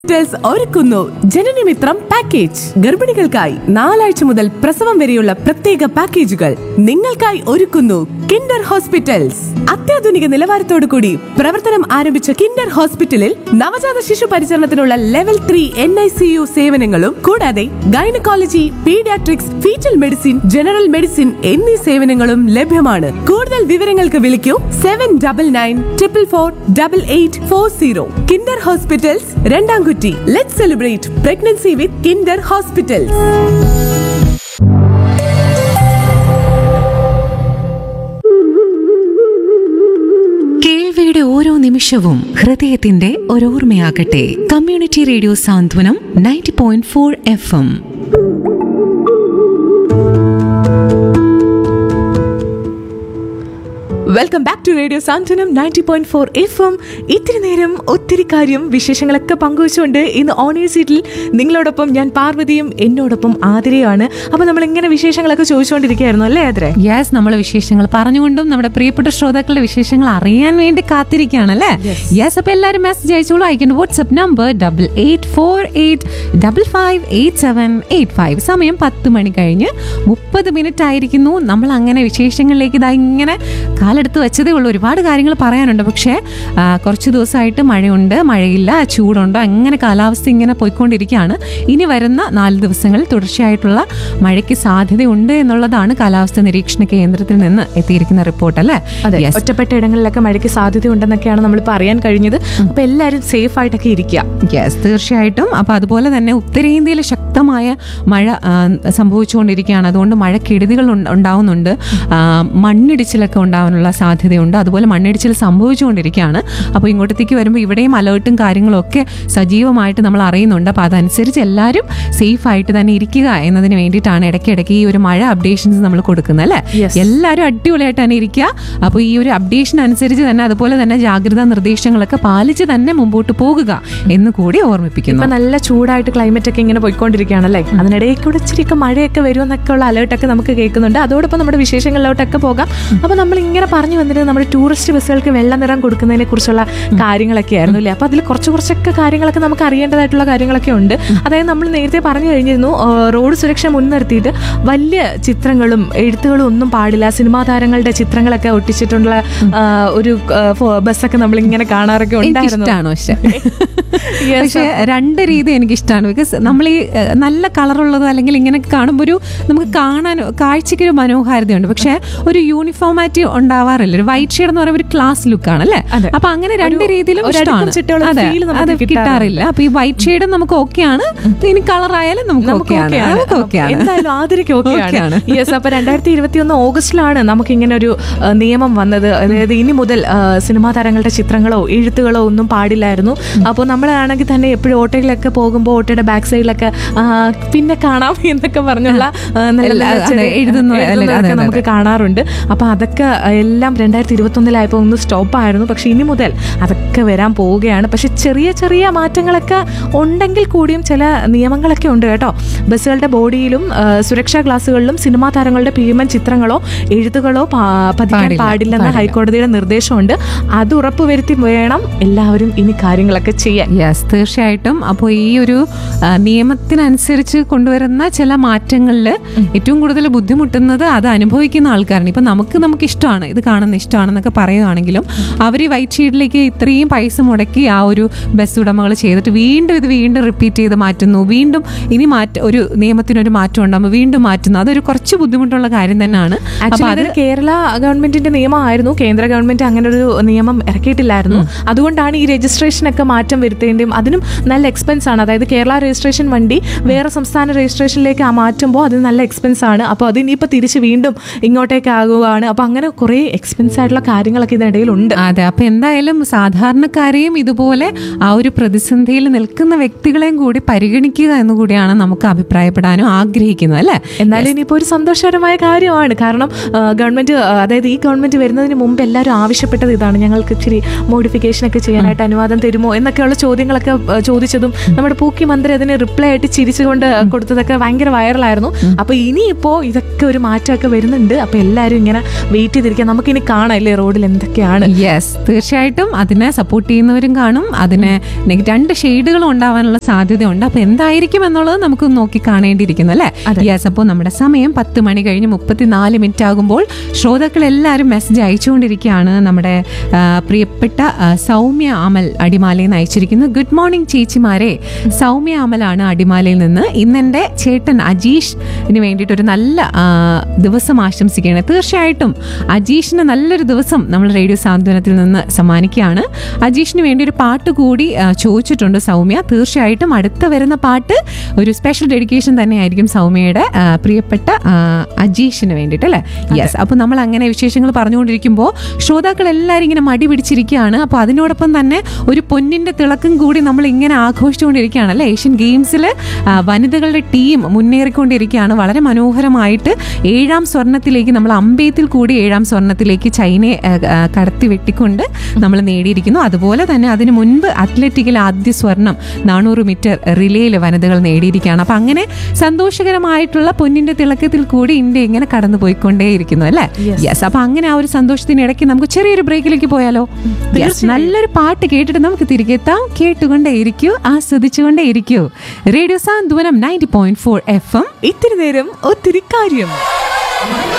Hospitals ഒരുക്കുന്നു ജനനമിത്രം package ഗർഭിണികൾക്കായി നാലാഴ്ച മുതൽ പ്രസവം വരെയുള്ള പ്രത്യേക പാക്കേജുകൾ നിങ്ങൾക്കായി ഒരുക്കുന്നു കിൻഡർ ഹോസ്പിറ്റൽസ് അത്യാധുനിക നിലവാരത്തോടു കൂടി പ്രവർത്തനം ആരംഭിച്ച കിൻഡർ ഹോസ്പിറ്റലിൽ നവജാത ശിശു പരിചരണത്തിനുള്ള level three N I C U സേവനങ്ങളും കൂടാതെ gynaecology paediatrics fetal medicine general medicine എന്നീ സേവനങ്ങളും ലഭ്യമാണ് കൂടുതൽ വിവരങ്ങൾക്ക് വിളിക്കൂ seven double nine triple four double eight four zero Kinder hospitals Randamkutti let celebrate pregnancy with Kinder hospitals കേൾവിയുടെ ഓരോ നിമിഷവും ഹൃദയത്തിന്റെ ഒരോർമ്മയാകട്ടെ community radio Santhwanam ninety point four F M welcome back to radio Santhwanam ninety point four F M ഇത്തിരി നേരം ഒത്തിരി കാര്യം വിശേഷങ്ങളൊക്കെ പങ്കുവച്ചുകൊണ്ട് ഇന്ന് ഓണിയർ സീറ്റിൽ നിങ്ങളോടൊപ്പം ഞാൻ പാർവതിയും എന്നോടൊപ്പം ആതിരയാണ് അപ്പൊ നമ്മൾ ഇങ്ങനെ വിശേഷങ്ങളൊക്കെ ചോദിച്ചുകൊണ്ടിരിക്കുകയായിരുന്നു അല്ലേ ആതിരെ യെസ് നമ്മൾ വിശേഷങ്ങൾ പറഞ്ഞുകൊണ്ടും നമ്മുടെ പ്രിയപ്പെട്ട ശ്രോതാക്കളുടെ വിശേഷങ്ങൾ അറിയാൻ വേണ്ടി കാത്തിരിക്കുകയാണല്ലേ യെസ് അപ്പൊ എല്ലാവരും മെസ്സേജ് അയച്ചോളൂ അയക്കേണ്ട WhatsApp number double eight four eight double five eight seven eight five സമയം പത്ത് മണി കഴിഞ്ഞ് മുപ്പത് മിനിറ്റ് ആയിരിക്കുന്നു നമ്മൾ അങ്ങനെ വിശേഷങ്ങളിലേക്ക് ഇതാ ഇങ്ങനെ കാലെടുത്ത് വെച്ചതേ ഉള്ളൂ ഒരുപാട് കാര്യങ്ങൾ പറയാനുണ്ട് പക്ഷേ ആ, കുറച്ച് ദിവസമായിട്ട് മഴയുണ്ട് മഴയില്ല ചൂടുണ്ട് അങ്ങനെ കാലാവസ്ഥ ഇങ്ങനെ പോയിക്കൊണ്ടിരിക്കുകയാണ് ഇനി വരുന്ന നാല് ദിവസങ്ങളിൽ തുടർച്ചയായിട്ടുള്ള മഴയ്ക്ക് സാധ്യതയുണ്ട് എന്നുള്ളതാണ് കാലാവസ്ഥ നിരീക്ഷണ കേന്ദ്രത്തിൽ നിന്ന് എത്തിയിരിക്കുന്ന റിപ്പോർട്ട് അല്ലേ അതെ Yes. ഒറ്റപ്പെട്ട ഇടങ്ങളിലൊക്കെ മഴയ്ക്ക് സാധ്യതയുണ്ടെന്നൊക്കെയാണ് നമ്മളിപ്പോൾ അറിയാൻ കഴിഞ്ഞത് അപ്പൊ എല്ലാവരും സേഫ് ആയിട്ടൊക്കെ ഇരിക്കുക യെസ് തീർച്ചയായിട്ടും അപ്പോൾ അതുപോലെ തന്നെ ഉത്തരേന്ത്യയിൽ ശക്തമായ മഴ ആ, സംഭവിച്ചുകൊണ്ടിരിക്കുകയാണ് അതുകൊണ്ട് മഴക്കെടുതികൾ ഉണ്ട- ഉണ്ടാവുന്നുണ്ട് ആ, മണ്ണിടിച്ചിലൊക്കെ ഉണ്ടാവാനുള്ള സാധ്യതയുണ്ട് അതുപോലെ മണ്ണിടിച്ചിൽ സംഭവിച്ചുകൊണ്ടിരിക്കുകയാണ് അപ്പോൾ ഇങ്ങോട്ടത്തേക്ക് വരുമ്പോൾ ഇവിടെയും അലേർട്ടും കാര്യങ്ങളും ഒക്കെ സജീവമായിട്ട് നമ്മൾ അറിയുന്നുണ്ട് അപ്പോൾ അതനുസരിച്ച് എല്ലാവരും സേഫ് ആയിട്ട് തന്നെ ഇരിക്കുക എന്നതിന് വേണ്ടിയിട്ടാണ് ഇടയ്ക്കിടയ്ക്ക് ഈ ഒരു മഴ അപ്ഡേഷൻസ് നമ്മൾ കൊടുക്കുന്നത് അല്ലേ Yes. എല്ലാവരും അടിപൊളിയായിട്ട് തന്നെ ഇരിക്കുക അപ്പോൾ ഈ ഒരു അപ്ഡേഷൻ അനുസരിച്ച് തന്നെ അതുപോലെ തന്നെ ജാഗ്രതാ നിർദ്ദേശങ്ങളൊക്കെ പാലിച്ച് തന്നെ മുമ്പോട്ട് പോകുക എന്ന് കൂടി ഓർമ്മിപ്പിക്കുന്നു ഇപ്പൊ നല്ല ചൂടായിട്ട് ക്ലൈമറ്റ് ഒക്കെ ഇങ്ങനെ പോയിക്കൊണ്ടിരിക്കുകയാണല്ലേ അതിനിടയിൽ കൂടെ ഇച്ചിരിയൊക്കെ മഴയൊക്കെ വരുമെന്നൊക്കെ ഉള്ള അലേർട്ടൊക്കെ നമുക്ക് കേൾക്കുന്നുണ്ട് അതോടൊപ്പം നമ്മുടെ വിശേഷങ്ങളിലോട്ടൊക്കെ പോകാം അപ്പൊ നമ്മൾ ഇങ്ങനെ പറഞ്ഞു വന്നിട്ട് നമ്മുടെ ടൂറിസ്റ്റ് ബസ്സുകൾക്ക് വെള്ള നിറം കൊടുക്കുന്നതിനെ കുറിച്ചുള്ള കാര്യങ്ങളൊക്കെ ആയിരുന്നു അല്ലേ അപ്പൊ അതിൽ കുറച്ച് കുറച്ചൊക്കെ കാര്യങ്ങളൊക്കെ നമുക്ക് അറിയേണ്ടതായിട്ടുള്ള കാര്യങ്ങളൊക്കെ ഉണ്ട് അതായത് നമ്മൾ നേരത്തെ പറഞ്ഞു കഴിഞ്ഞിരുന്നു ആ, റോഡ് സുരക്ഷ മുൻനിർത്തിയിട്ട് വലിയ ചിത്രങ്ങളും എഴുത്തുകളും ഒന്നും പാടില്ല സിനിമാ താരങ്ങളുടെ ചിത്രങ്ങളൊക്കെ ഒട്ടിച്ചിട്ടുള്ള ആ, ഒരു ആ, ഫോ- ബസ്സൊക്കെ നമ്മൾ ഇങ്ങനെ കാണാറൊക്കെ ഉണ്ടായിരുന്നു എനിക്കിഷ്ടമാണ് പക്ഷെ Yes, പക്ഷെ രണ്ട് രീതി എനിക്കിഷ്ടമാണ് ബിക്കോസ് നമ്മൾ ഈ ഏഹ്, നല്ല കളറുള്ളത് അല്ലെങ്കിൽ ഇങ്ങനെ കാണുമ്പോൾ ഒരു നമുക്ക് കാണാൻ കാഴ്ചയ്ക്ക് ഒരു മനോഹാരിതയുണ്ട് പക്ഷെ ഒരു യൂണിഫോമാറ്റി ഉണ്ടാവാറില്ല ഒരു വൈറ്റ് ഷെയ്ഡ് എന്ന് പറയുമ്പോൾ ഒരു ക്ലാസ് ലുക്കാണ് അല്ലേ അതെ. അപ്പൊ അങ്ങനെ രണ്ട് രീതിയിലും ഒരു അടുക്കും ഇഷ്ടമാണ് ചിട്ടയുള്ള അതെ feel നമുക്ക് അത് കിട്ടാറില്ല. കിട്ടാറില്ല അപ്പൊ ഈ വൈറ്റ് ഷെയ്ഡ് നമുക്ക് ഓക്കെയാണ് ഇനി കളർ ആയാലും നമുക്ക് നമുക്ക് ഓക്കെയാണ് ഓക്കെയാണ്. നമുക്ക് ഓക്കെയാണ് എന്തായാലും ആതിരയ്ക്ക് ഓക്കെയാണ് ഓക്കെയാണ്. യെസ് അപ്പൊ രണ്ടായിരത്തി ഇരുപത്തി ഒന്ന് ഓഗസ്റ്റിലാണ് നമുക്ക് ഇങ്ങനെ ഒരു ആ, നിയമം വന്നത് അതായത് ഇനി മുതൽ ആ, സിനിമാ താരങ്ങളുടെ ചിത്രങ്ങളോ എഴുത്തുകളോ ഒന്നും പാടില്ലായിരുന്നു അപ്പോൾ നമ്മളാണെങ്കിൽ തന്നെ എപ്പോഴും ഓട്ടോയിലൊക്കെ പോകുമ്പോൾ ഓട്ടോയുടെ ബാക്ക് സൈഡിലൊക്കെ ആ, പിന്നെ കാണാം എന്നൊക്കെ പറഞ്ഞുള്ള ആ, നല്ല നല്ല അതെ, ചെറിയ- എഴുതുന്ന- അല്ല, എഴുതുന്നതൊക്കെ അതെ, അതെ, നമുക്ക് കാണാറുണ്ട് അപ്പൊ അതൊക്കെ എല്ലാം രണ്ടായിരത്തി ഇരുപത്തി ഒന്നിലായപ്പോൾ ഒന്ന് സ്റ്റോപ്പ് ആയിരുന്നു പക്ഷെ ഇനി മുതൽ അതൊക്കെ വരാൻ പോവുകയാണ് പക്ഷെ ചെറിയ ചെറിയ മാറ്റങ്ങളൊക്കെ ഉണ്ടെങ്കിൽ കൂടിയും ചില നിയമങ്ങളൊക്കെ ഉണ്ട് കേട്ടോ ബസ്സുകളുടെ ബോഡിയിലും ആ, സുരക്ഷാ ഗ്ലാസുകളിലും സിനിമാ താരങ്ങളുടെ ഭീമൻ ചിത്രങ്ങളോ എഴുത്തുകളോ പാ- പതിക്കാൻ പാടില്ല, പാടില്ലെന്ന പാടില്ല. ഹൈക്കോടതിയുടെ നിർദ്ദേശമുണ്ട് അത് ഉറപ്പുവരുത്തി വേണം എല്ലാവരും ഇനി കാര്യങ്ങളൊക്കെ ചെയ്യാൻ യെസ് തീർച്ചയായിട്ടും അപ്പോൾ ഈ ഒരു ആ, നിയമത്തിനനുസരിച്ച് കൊണ്ടുവരുന്ന ചില മാറ്റങ്ങളിൽ ഏറ്റവും കൂടുതൽ ബുദ്ധിമുട്ടുന്നത് അത് അനുഭവിക്കുന്ന ആൾക്കാരാണ് ഇപ്പം നമുക്ക് നമുക്ക് ഇഷ്ടമാണ് ഇത് കാണുന്ന ഇഷ്ടമാണെന്നൊക്കെ പറയുകയാണെങ്കിലും അവർ ഈ വൈറ്റ് ഷീറ്റിലേക്ക് ഇത്രയും പൈസ മുടക്കി ആ ഒരു ബസ് ഉടമകൾ ചെയ്തിട്ട് വീണ്ടും ഇത് വീണ്ടും റിപ്പീറ്റ് ചെയ്ത് മാറ്റുന്നു വീണ്ടും ഇനി മാറ്റ ഒരു നിയമത്തിനൊരു മാറ്റം ഉണ്ടാകുമ്പോൾ വീണ്ടും മാറ്റുന്നു അതൊരു കുറച്ച് ബുദ്ധിമുട്ടുള്ള കാര്യം തന്നെയാണ് അപ്പോൾ ആക്ച്വലി അത് ഇത് കേരള ഗവൺമെന്റിന്റെ നിയമമായിരുന്നു കേന്ദ്ര ഗവൺമെന്റ് അങ്ങനെ ഒരു നിയമം ഇറക്കിയിട്ടില്ലായിരുന്നു അതുകൊണ്ടാണ് ഈ രജിസ്ട്രേഷൻ ഒക്കെ മാറ്റം വരുത്തേണ്ടതും അതിനും നല്ല എക്സ്പെൻസ് ആണ് അതായത് കേരള രജിസ്ട്രേഷൻ വണ്ടി വേറെ സംസ്ഥാന രജിസ്ട്രേഷനിലേക്ക് ആ മാറ്റുമ്പോൾ അത് നല്ല എക്സ്പെൻസ് ആണ് അപ്പോൾ അത് ഇനിയിപ്പോൾ തിരിച്ച് വീണ്ടും ഇങ്ങോട്ടേക്ക് ആകുകയാണ് അപ്പോൾ അങ്ങനെ കുറേ എക്സ്പെൻസ് ആയിട്ടുള്ള കാര്യങ്ങളൊക്കെ ഇതിനിടയിൽ ഉണ്ട് അതെ അപ്പൊ എന്തായാലും സാധാരണക്കാരെയും ഇതുപോലെ ആ ഒരു പ്രതിസന്ധിയിൽ നിൽക്കുന്ന വ്യക്തികളെയും കൂടി പരിഗണിക്കുക എന്ന് കൂടിയാണ് നമുക്ക് അഭിപ്രായപ്പെടാനും ആഗ്രഹിക്കുന്നത് അല്ലേ എന്നാലും ഇനിയിപ്പോൾ ഒരു സന്തോഷകരമായ കാര്യമാണ് കാരണം ഗവൺമെന്റ് അതായത് ഈ ഗവൺമെന്റ് വരുന്നതിന് മുമ്പ് എല്ലാവരും ആവശ്യപ്പെട്ടത് ഇതാണ് ഞങ്ങൾക്ക് ഇച്ചിരി മോഡിഫിക്കേഷൻ ഒക്കെ ചെയ്യാനായിട്ട് അനുവാദം തരുമോ എന്നൊക്കെയുള്ള ചോദ്യങ്ങളൊക്കെ ആ, ചോദിച്ചതും നമ്മുടെ പൂക്കി മന്ത്രി അതിന് റിപ്ലൈ ആയിട്ട് ചിരിച്ചുകൊണ്ട് കൊടുത്തതൊക്കെ ഭയങ്കര വൈറലായിരുന്നു അപ്പൊ ഇനിയിപ്പോ ഇതൊക്കെ ഒരു മാറ്റമൊക്കെ വരുന്നുണ്ട് അപ്പൊ എല്ലാവരും ഇങ്ങനെ വെയിറ്റ് ചെയ്തിരിക്കുക നമുക്ക് നമുക്കിനി കാണാം ഇല്ലേ റോഡിൽ എന്തൊക്കെയാണ് യെസ് തീർച്ചയായിട്ടും അതിനെ സപ്പോർട്ട് ചെയ്യുന്നവരും കാണും അതിന് നെഗ- രണ്ട് ഷെയ്ഡുകളും ഉണ്ടാവാനുള്ള സാധ്യതയുണ്ട് അപ്പൊ എന്തായിരിക്കും എന്നുള്ളത് നമുക്ക് നോക്കി കാണേണ്ടിയിരിക്കുന്നു അല്ലേ യെസ് അപ്പോൾ നമ്മുടെ സമയം പത്ത് മണി കഴിഞ്ഞ് മുപ്പത്തിനാല് മിനിറ്റ് ആകുമ്പോൾ ശ്രോതാക്കൾ എല്ലാവരും മെസ്സേജ് അയച്ചുകൊണ്ടിരിക്കുകയാണ് നമ്മുടെ ആ, പ്രിയപ്പെട്ട ആ, സൗമ്യ അമൽ അടിമാലയിൽ നിന്ന് അയച്ചിരിക്കുന്നു ഗുഡ് മോർണിംഗ് ചേച്ചിമാരെ സൗമ്യ അമലാണ് അടിമാലയിൽ നിന്ന് ഇന്നെന്റെ ചേട്ടൻ അജീഷിന് വേണ്ടിയിട്ട് ഒരു നല്ല ആ, ദിവസം ആശംസിക്കുകയാണ് തീർച്ചയായിട്ടും അജീഷിന് നല്ലൊരു ദിവസം നമ്മൾ റേഡിയോ സാന്ത്വനത്തിൽ നിന്ന് സമ്മാനിക്കുകയാണ് അജീഷിന് വേണ്ടി ഒരു പാട്ട് കൂടി ആ, ചോദിച്ചിട്ടുണ്ട് സൗമ്യ തീർച്ചയായിട്ടും അടുത്ത വരുന്ന പാട്ട് ഒരു സ്പെഷ്യൽ ഡെഡിക്കേഷൻ തന്നെയായിരിക്കും സൗമ്യയുടെ ആ, പ്രിയപ്പെട്ട ആ, അജീഷിന് വേണ്ടിയിട്ട് അല്ലേ യെസ് അപ്പോൾ നമ്മൾ അങ്ങനെ വിശേഷങ്ങൾ പറഞ്ഞുകൊണ്ടിരിക്കുമ്പോൾ ശ്രോതാക്കൾ എല്ലാവരും ഇങ്ങനെ മടി പിടിച്ചിരിക്കുകയാണ് അപ്പോൾ അതിനോടൊപ്പം തന്നെ ഒരു പൊന്നിന്റെ തിളക്കം കൂടി നമ്മൾ ഇങ്ങനെ ആഘോഷിച്ചുകൊണ്ടിരിക്കുകയാണ് അല്ലേ ഏഷ്യൻ ഗെയിംസിൽ വനിതകളുടെ ടീം മുന്നേറിക്കൊണ്ടിരിക്കുകയാണ് വളരെ മനോഹരമായിട്ട് ഏഴാം സ്വർണത്തിലേക്ക് നമ്മൾ അമ്പയത്തിൽ കൂടി ഏഴാം സ്വർണത്തിലേക്ക് ചൈനയെ ആ, ആ, കടത്തി വെട്ടിക്കൊണ്ട് നമ്മൾ നേടിയിരിക്കുന്നു അതുപോലെ തന്നെ അതിന് മുൻപ് അത്ലറ്റിക്കിൽ ആദ്യ സ്വർണം നാനൂറ് മീറ്റർ റിലേയിൽ വനിതകൾ നേടിയിരിക്കുകയാണ് അപ്പം അങ്ങനെ സന്തോഷകരമായിട്ടുള്ള പൊന്നിന്റെ തിളക്കത്തിൽ കൂടി ഇന്ത്യ ഇങ്ങനെ കടന്നു പോയിക്കൊണ്ടേയിരിക്കുന്നു അല്ലേ യെസ് അപ്പൊ അങ്ങനെ ആ ഒരു സന്തോഷത്തിനിടയ്ക്ക് നമുക്ക് ചെറിയൊരു ബ്രേക്കിലേക്ക് പോയാലോ യെസ് നല്ലൊരു പാട്ട് കേട്ടിട്ട് നമുക്ക് തിരികെ എത്താം കേട്ടുകൊണ്ടേ ഇരിക്കൂ ആസ്വദിച്ചുകൊണ്ടേ ഇരിക്കൂ radio Santhwanam ninety point four F M ഇത്തിരി നേരം ഒത്തിരി കാര്യം